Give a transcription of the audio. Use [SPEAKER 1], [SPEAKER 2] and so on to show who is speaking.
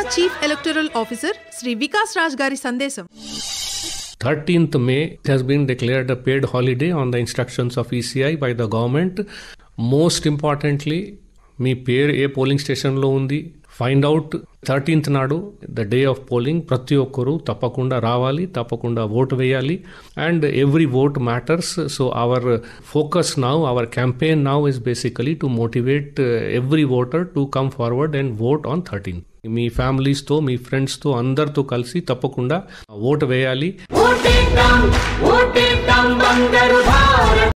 [SPEAKER 1] Chief electoral officer Shri Vikas Raj గారి సందేశం
[SPEAKER 2] 13th May, it has been declared a paid holiday on the instructions of ECI by the government. Most importantly, మీ పేరు ఏ polling స్టేషన్లో ఉంది find out thirteenth నాడు the day of polling ప్రతి ఒక్కరూ తప్పకుండా రావాలి తప్పకుండా ఓట్ వేయాలి and every vote matters so our focus now our campaign now is basically to motivate every voter to come forward and vote on thirteen మీ ఫ్యామిలీస్తో మీ ఫ్రెండ్స్తో అందరితో కలిసి తప్పకుండా ఓటు వేయాలి
[SPEAKER 3] ఓటేద్దాం ఓటేద్దాం బంగారు భారత్